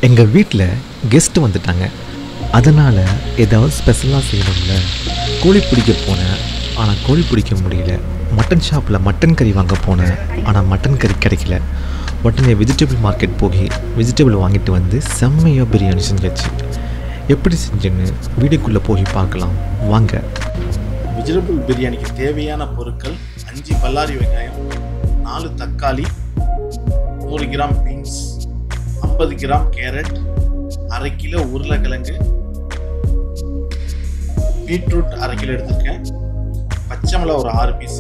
எங்கள் வீட்டில் கெஸ்ட்டு வந்துட்டாங்க அதனால் ஏதாவது ஸ்பெஷலாக செய்யணும்ல கோழி பிடிக்க போனேன் ஆனால் கோழி பிடிக்க முடியல மட்டன் ஷாப்பில் மட்டன் கறி வாங்க போனேன் ஆனால் மட்டன் கறி கிடைக்கல உடனே வெஜிடபிள் மார்க்கெட் போய் வெஜிடபிள் வாங்கிட்டு வந்து செம்மையாக பிரியாணி செஞ்சாச்சு எப்படி செஞ்சேன்னு வீடியோக்குள்ளே போய் பார்க்கலாம் வாங்க வெஜிடபிள் பிரியாணிக்கு தேவையான பொருட்கள் அஞ்சு பல்லாரி வெங்காயம் நாலு தக்காளி நூறு கிராம் பீன்ஸ் ஐம்பது கிராம் கேரட் அரை கிலோ உருளைக்கிழங்கு பீட்ரூட் அரை கிலோ எடுத்திருக்கேன் பச்சை மிளகா ஒரு ஆறு பீஸ்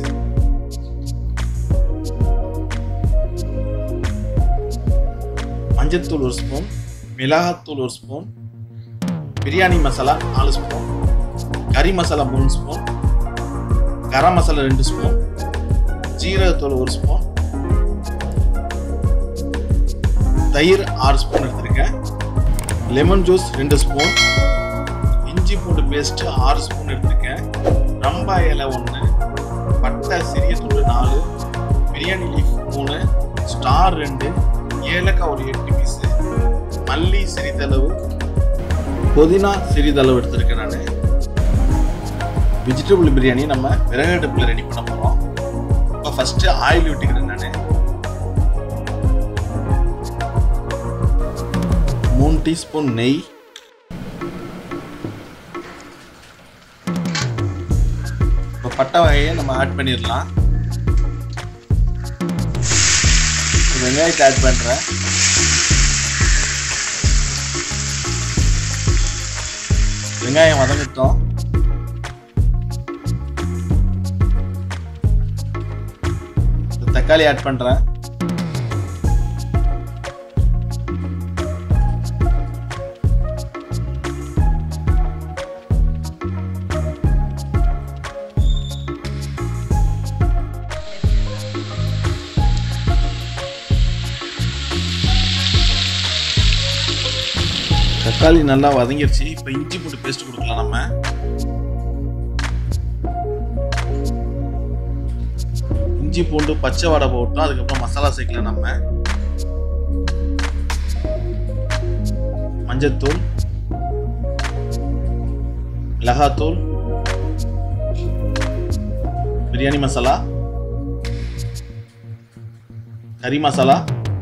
மஞ்சத்தூள் ஒரு ஸ்பூன் மிளகாத்தூள் ஒரு ஸ்பூன் பிரியாணி மசாலா நாலு ஸ்பூன் கறி மசாலா மூணு ஸ்பூன் கரம் மசாலா ரெண்டு ஸ்பூன் ஜீரகத்தூள் ஒரு ஸ்பூன் தயிர் ஆறு ஸ்பூன் எடுத்திருக்கேன் லெமன் ஜூஸ் ரெண்டு ஸ்பூன் இஞ்சி பூண்டு பேஸ்ட் ஆறு ஸ்பூன் எடுத்திருக்கேன் ரம்பா இலை ஒன்று பட்டை சிறிய துண்டு நாலு பிரியாணி லீஃப் மூணு ஸ்டார் ரெண்டு ஏலக்காய் ஒரு எட்டு பீஸு மல்லி சிறிதளவு புதினா சிறிதளவு எடுத்திருக்கேன் நான் வெஜிடபிள் பிரியாணி நம்ம விறகு அடுப்பில் ரெடி பண்ண போகிறோம் இப்போ ஃபஸ்ட்டு ஆயில் விட்டுக்கிறேன் நான் மூணு டீஸ்பூன் நெய் இப்போ பட்டை வகையை நம்ம ஆட் பண்ணிடலாம் வெங்காயத்தை ஆட் பண்ணுறேன் வெங்காயம் வதங்கட்டும் தக்காளி ஆட் பண்றேன் தக்காளி நல்லா வதங்கிருச்சு இப்போ இஞ்சி பூண்டு பேஸ்ட் கொடுக்கலாம் நம்ம இஞ்சி பூண்டு பச்சை வடை போட்டோம் அதுக்கப்புறம் மசாலா சேர்க்கலாம் நம்ம மஞ்சத்தூள் மிளகாத்தூள் பிரியாணி மசாலா கறி மசாலா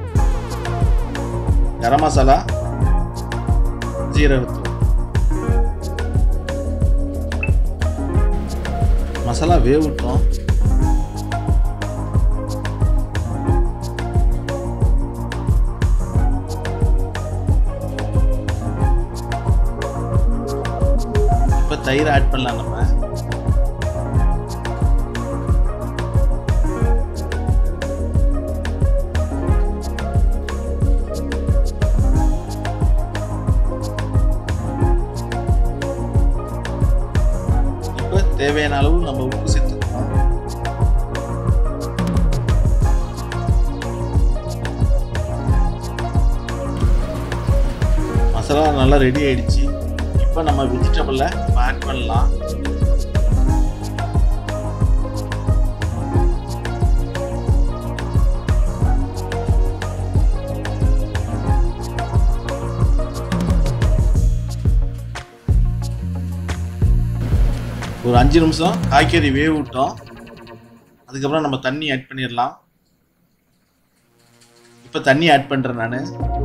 கரம் மசாலா ஜீரகத்தூள் மசாலா வேவிட்டோம் இப்போ தயிர் ஆட் பண்ணலாம் நம்ம இப்போ தேவையான அளவு நம்ம உப்பு சேர்த்துக்கணும் மசாலா நல்லா ரெடி ஆயிடுச்சு இப்போ நம்ம வெஜிடபிளை ஆட் பண்ணலாம் ஒரு அஞ்சு நிமிஷம் காய்கறி வேக விட்டோம் அதுக்கப்புறம் நம்ம தண்ணி ஆட் பண்ணிடலாம் இப்போ தண்ணி ஆட் பண்ணுறேன் நான்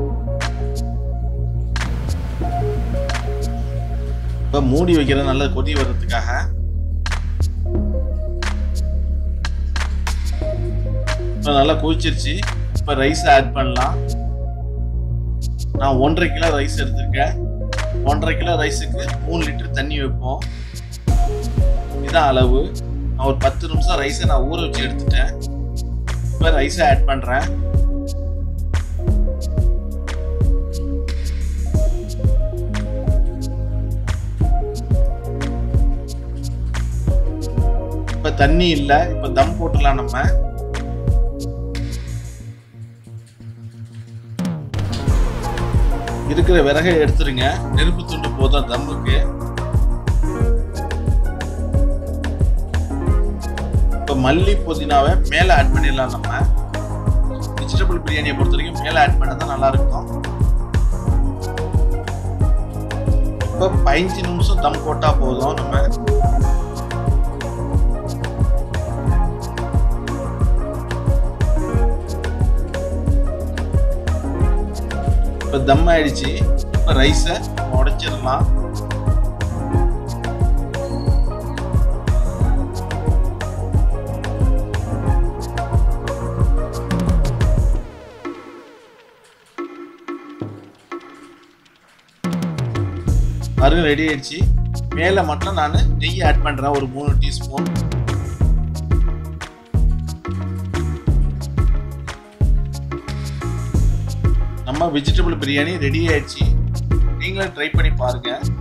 இப்போ மூடி வைக்கிறேன் நல்லா கொதி வர்றதுக்காக இப்போ நல்லா கொதிச்சிருச்சு இப்போ ரைஸ் ஆட் பண்ணலாம் நான் ஒன்றரை கிலோ ரைஸ் எடுத்திருக்கேன் ஒன்றரை கிலோ ரைஸுக்கு மூணு லிட்டர் தண்ணி வைப்போம் இதான் அளவு நான் ஒரு பத்து நிமிஷம் ரைஸை நான் ஊற வச்சு எடுத்துட்டேன் இப்போ ரைஸை ஆட் பண்ணுறேன் இப்போ தண்ணி இல்லை இப்போ தம் போட்டுலாம் நம்ம இருக்கிற விறகை எடுத்துருங்க நெருப்பு துண்டு போதும் தம்முக்கு இப்போ மல்லி புதினாவை மேலே ஆட் பண்ணிடலாம் நம்ம வெஜிடபிள் பிரியாணியை பொறுத்த வரைக்கும் மேலே ஆட் பண்ண தான் நல்லா இருக்கும் இப்போ பதினஞ்சு நிமிஷம் தம் போட்டா போதும் நம்ம இப்போ தம் ஆயிடுச்சு இப்போ ரைஸை உடைச்சிடலாம் பாருங்க ரெடி ஆயிடுச்சு மேலே மட்டும் நான் நெய் ஆட் பண்ணுறேன் ஒரு மூணு டீஸ்பூன் நம்ம வெஜிடபிள் பிரியாணி ரெடி ஆயிடுச்சு நீங்களும் ட்ரை பண்ணி பாருங்க